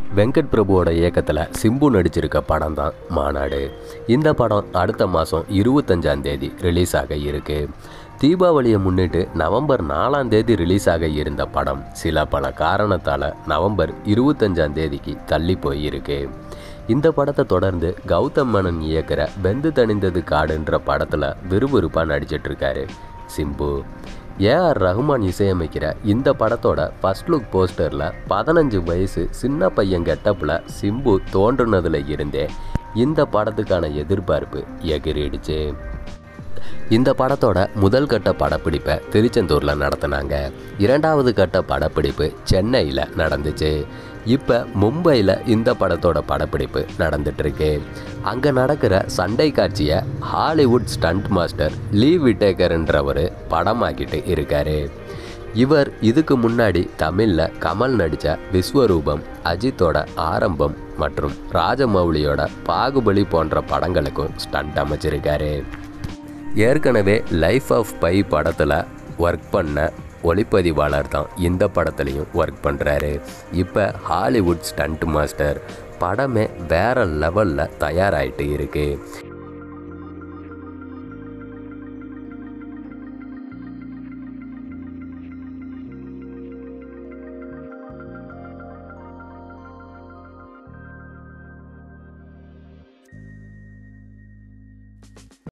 வெங்கட் பிரபுவோட இயக்கத்தில் சிம்பு நடிச்சிருக்க படம் தான் மாநாடு இந்த படம் அடுத்த மாதம் இருபத்தஞ்சாம் தேதி ரிலீஸ் ஆக இருக்கு தீபாவளியை முன்னிட்டு நவம்பர் நாலாம் தேதி ரிலீஸ் ஆக இருந்த படம் சில பல காரணத்தால் நவம்பர் இருபத்தஞ்சாம் தேதிக்கு தள்ளி போயிருக்கு இந்த படத்தை தொடர்ந்து கௌதம் மேனன் இயக்கிற பெந்து தணிந்தது காடுன்ற படத்தில் விறுவிறுப்பாக நடிச்சிட்டு இருக்காரு சிம்பு ஏஆர் ரஹ்மான் இசையமைக்கிற இந்த படத்தோட ஃபர்ஸ்ட் லுக் போஸ்டரில் பதினஞ்சு வயசு சின்ன பையன் கெட்டப்பில் சிம்பு தோன்றுனதுல இருந்தே இந்த படத்துக்கான எதிர்பார்ப்பு எகிறிடுச்சு இந்த படத்தோட முதல் கட்ட படப்பிடிப்பை திருச்செந்தூரில் நடத்தினாங்க இரண்டாவது கட்ட படப்பிடிப்பு சென்னையில் நடந்துச்சு இப்போ மும்பையில் இந்த படத்தோட படப்பிடிப்பு நடந்துட்டுருக்கு அங்கே நடக்கிற சண்டை காட்சியை ஹாலிவுட் ஸ்டண்ட் மாஸ்டர் லீ விட்டேக்கர்ன்றவர் படமாக்கிட்டு இருக்காரு இவர் இதுக்கு முன்னாடி தமிழில் கமல் நடித்த விஸ்வரூபம் அஜித்தோட ஆரம்பம் மற்றும் ராஜமௌலியோட பாகுபலி போன்ற படங்களுக்கும் ஸ்டண்ட் அமைச்சிருக்காரு ஏற்கனவே லைஃப் ஆஃப் பை படத்தில் ஒர்க் பண்ண ஒளிப்பதிவாளர் தான் இந்த படத்துலையும் ஒர்க் பண்ணுறாரு இப்போ ஹாலிவுட் ஸ்டண்ட் மாஸ்டர் படமே வேற லெவலில் தயாராகிட்டு இருக்கு